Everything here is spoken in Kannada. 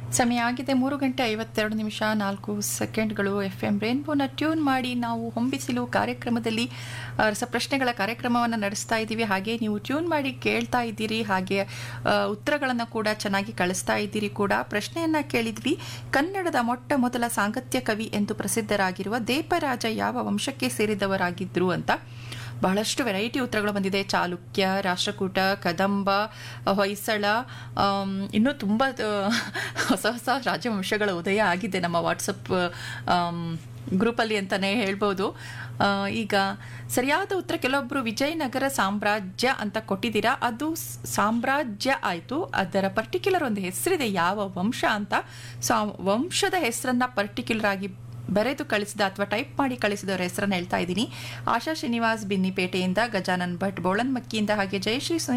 ಸಮಯ ಆಗಿದೆ ಮೂರು ಗಂಟೆ ಐವತ್ತೆರಡು ನಿಮಿಷ ನಾಲ್ಕು ಸೆಕೆಂಡ್ಗಳು ಎಫ್ ಎಂ ರೇನ್ಬೋನ ಟ್ಯೂನ್ ಮಾಡಿ ನಾವು ಹೊಂಬಿಸಿಲು ಕಾರ್ಯಕ್ರಮದಲ್ಲಿ ಆ, ರಸಪ್ರಶ್ನೆಗಳ ಕಾರ್ಯಕ್ರಮವನ್ನು ನಡೆಸ್ತಾ ಇದ್ದೀವಿ ಹಾಗೆ ನೀವು ಟ್ಯೂನ್ ಮಾಡಿ ಕೇಳ್ತಾ ಇದ್ದೀರಿ ಹಾಗೆ ಆ, ಉತ್ತರಗಳನ್ನು ಕೂಡ ಚೆನ್ನಾಗಿ ಕಳಿಸ್ತಾ ಇದ್ದೀರಿ ಕೂಡ ಪ್ರಶ್ನೆಯನ್ನ ಕೇಳಿದ್ವಿ ಕನ್ನಡದ ಮೊಟ್ಟ ಮೊದಲ ಸಾಂಗತ್ಯ ಕವಿ ಎಂದು ಪ್ರಸಿದ್ಧರಾಗಿರುವ ದೇಪರಾಜ ಯಾವ ವಂಶಕ್ಕೆ ಸೇರಿದವರಾಗಿದ್ರು ಅಂತ ಬಹಳಷ್ಟು ವೆರೈಟಿ ಉತ್ತರಗಳು ಬಂದಿದೆ ಚಾಲುಕ್ಯ ರಾಷ್ಟ್ರಕೂಟ ಕದಂಬ ಹೊಯ್ಸಳ ಆಮ್, ಇನ್ನೂ ತುಂಬ ಆ, ಹೊಸ ಹೊಸ ರಾಜವಂಶಗಳ ಉದಯ ಆಗಿದೆ ನಮ್ಮ ವಾಟ್ಸಪ್ ಆಮ್, ಗ್ರೂಪಲ್ಲಿ ಅಂತಲೇ ಹೇಳ್ಬೋದು ಆ, ಈಗ ಸರಿಯಾದ ಉತ್ತರ ಕೆಲವೊಬ್ಬರು ವಿಜಯನಗರ ಸಾಮ್ರಾಜ್ಯ ಅಂತ ಕೊಟ್ಟಿದ್ದೀರಾ ಅದು ಸ್- ಸಾಮ್ರಾಜ್ಯ ಆಯಿತು ಅದರ ಪರ್ಟಿಕ್ಯುಲರ್ ಒಂದು ಹೆಸರಿದೆ ಯಾವ ವಂಶ ಅಂತ ಸೊ ಆ ವಂಶದ ಹೆಸರನ್ನ ಪರ್ಟಿಕ್ಯುಲರ್ ಆಗಿ ಬರೆದು ಕಳಿಸಿದ ಅಥವಾ ಟೈಪ್ ಮಾಡಿ ಕಳಿಸಿದವರ ಹೆಸರನ್ನು ಹೇಳ್ತಾ ಇದ್ದೀನಿ ಆಶಾ ಶ್ರೀನಿವಾಸ್ ಬಿನ್ನಿಪೇಟೆಯಿಂದ ಗಜಾನನ್ ಭಟ್ ಬೋಳನ್ಮಕ್ಕಿಯಿಂದ ಹಾಗೆ ಜಯಶ್ರೀ